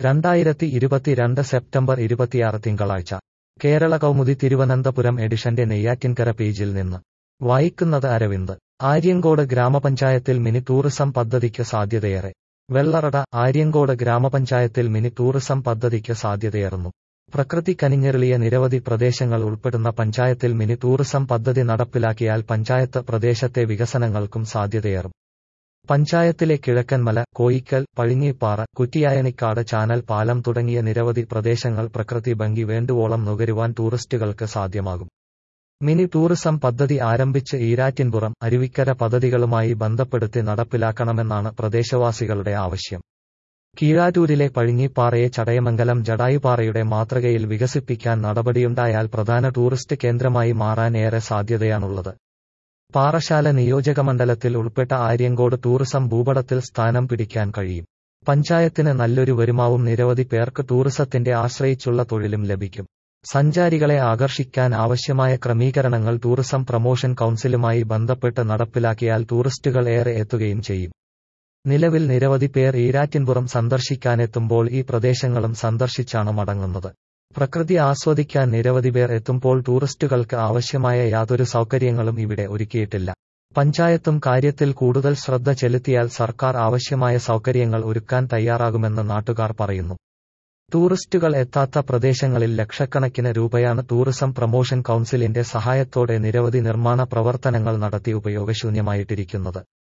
രണ്ടായിരത്തി ഇരുപത്തിരണ്ട് സെപ്റ്റംബർ ഇരുപത്തിയാറ് തിങ്കളാഴ്ച കേരള കൗമുദി തിരുവനന്തപുരം എഡിഷന്റെ നെയ്യാറ്റിൻകര പേജിൽ നിന്ന് വായിക്കുന്നത് അരവിന്ദ് ആര്യങ്കോട് ഗ്രാമപഞ്ചായത്തിൽ മിനി ടൂറിസം പദ്ധതിക്ക് സാധ്യതയേറെ വെള്ളറട ആര്യങ്കോട് ഗ്രാമപഞ്ചായത്തിൽ മിനി ടൂറിസം പദ്ധതിക്ക് സാധ്യതയേറുന്നു പ്രകൃതി കനിഞ്ഞെറിളിയ നിരവധി പ്രദേശങ്ങൾ ഉൾപ്പെടുന്ന പഞ്ചായത്തിൽ മിനി ടൂറിസം പദ്ധതി നടപ്പിലാക്കിയാൽ പഞ്ചായത്ത് പ്രദേശത്തെ വികസനങ്ങൾക്കും സാധ്യതയേറും പഞ്ചായത്തിലെ കിഴക്കൻമല കോയിക്കൽ പഴിഞ്ഞിപ്പാറ കുറ്റിയായനിക്കാട് ചാനൽ പാലം തുടങ്ങിയ നിരവധി പ്രദേശങ്ങൾ പ്രകൃതി ഭംഗി വേണ്ടുവോളം നുകരുവാൻ ടൂറിസ്റ്റുകൾക്ക് സാധ്യമാകും മിനി ടൂറിസം പദ്ധതി ആരംഭിച്ച് ഈരാറ്റിൻപുറം അരുവിക്കര പദ്ധതികളുമായി ബന്ധപ്പെടുത്തി നടപ്പിലാക്കണമെന്നാണ് പ്രദേശവാസികളുടെ ആവശ്യം കീഴാറ്റൂരിലെ പഴിഞ്ഞിപ്പാറയെ ചടയമംഗലം ജടായുപാറയുടെ മാതൃകയിൽ വികസിപ്പിക്കാൻ നടപടിയുണ്ടായാൽ പ്രധാന ടൂറിസ്റ്റ് കേന്ദ്രമായി മാറാൻ ഏറെ സാധ്യതയാണുള്ളത് പാറശാല നിയോജകമണ്ഡലത്തിൽ ഉൾപ്പെട്ട ആര്യങ്കോട് ടൂറിസം ഭൂപടത്തിൽ സ്ഥാനം പിടിക്കാൻ കഴിയും പഞ്ചായത്തിന് നല്ലൊരു വരുമാവും നിരവധി പേർക്ക് ടൂറിസത്തിന്റെ ആശ്രയിച്ചുള്ള തൊഴിലും ലഭിക്കും സഞ്ചാരികളെ ആകർഷിക്കാൻ ആവശ്യമായ ക്രമീകരണങ്ങൾ ടൂറിസം പ്രൊമോഷൻ കൗൺസിലുമായി ബന്ധപ്പെട്ട് നടപ്പിലാക്കിയാൽ ടൂറിസ്റ്റുകൾ ഏറെ എത്തുകയും ചെയ്യും നിലവിൽ നിരവധി പേർ ഈരാറ്റിൻപുറം സന്ദർശിക്കാനെത്തുമ്പോൾ ഈ പ്രദേശങ്ങളും സന്ദർശിച്ചാണ് മടങ്ങുന്നത് പ്രകൃതി ആസ്വദിക്കാൻ നിരവധി പേർ എത്തുമ്പോൾ ടൂറിസ്റ്റുകൾക്ക് ആവശ്യമായ യാതൊരു സൗകര്യങ്ങളും ഇവിടെ ഒരുക്കിയിട്ടില്ല പഞ്ചായത്തും കാര്യത്തിൽ കൂടുതൽ ശ്രദ്ധ ചെലുത്തിയാൽ സർക്കാർ ആവശ്യമായ സൗകര്യങ്ങൾ ഒരുക്കാൻ തയ്യാറാകുമെന്ന് നാട്ടുകാർ പറയുന്നു ടൂറിസ്റ്റുകൾ എത്താത്ത പ്രദേശങ്ങളിൽ ലക്ഷക്കണക്കിന് രൂപയാണ് ടൂറിസം പ്രൊമോഷൻ കൗൺസിലിന്റെ സഹായത്തോടെ നിരവധി നിർമ്മാണ പ്രവർത്തനങ്ങൾ നടത്തി ഉപയോഗശൂന്യമായിട്ടിരിക്കുന്നത്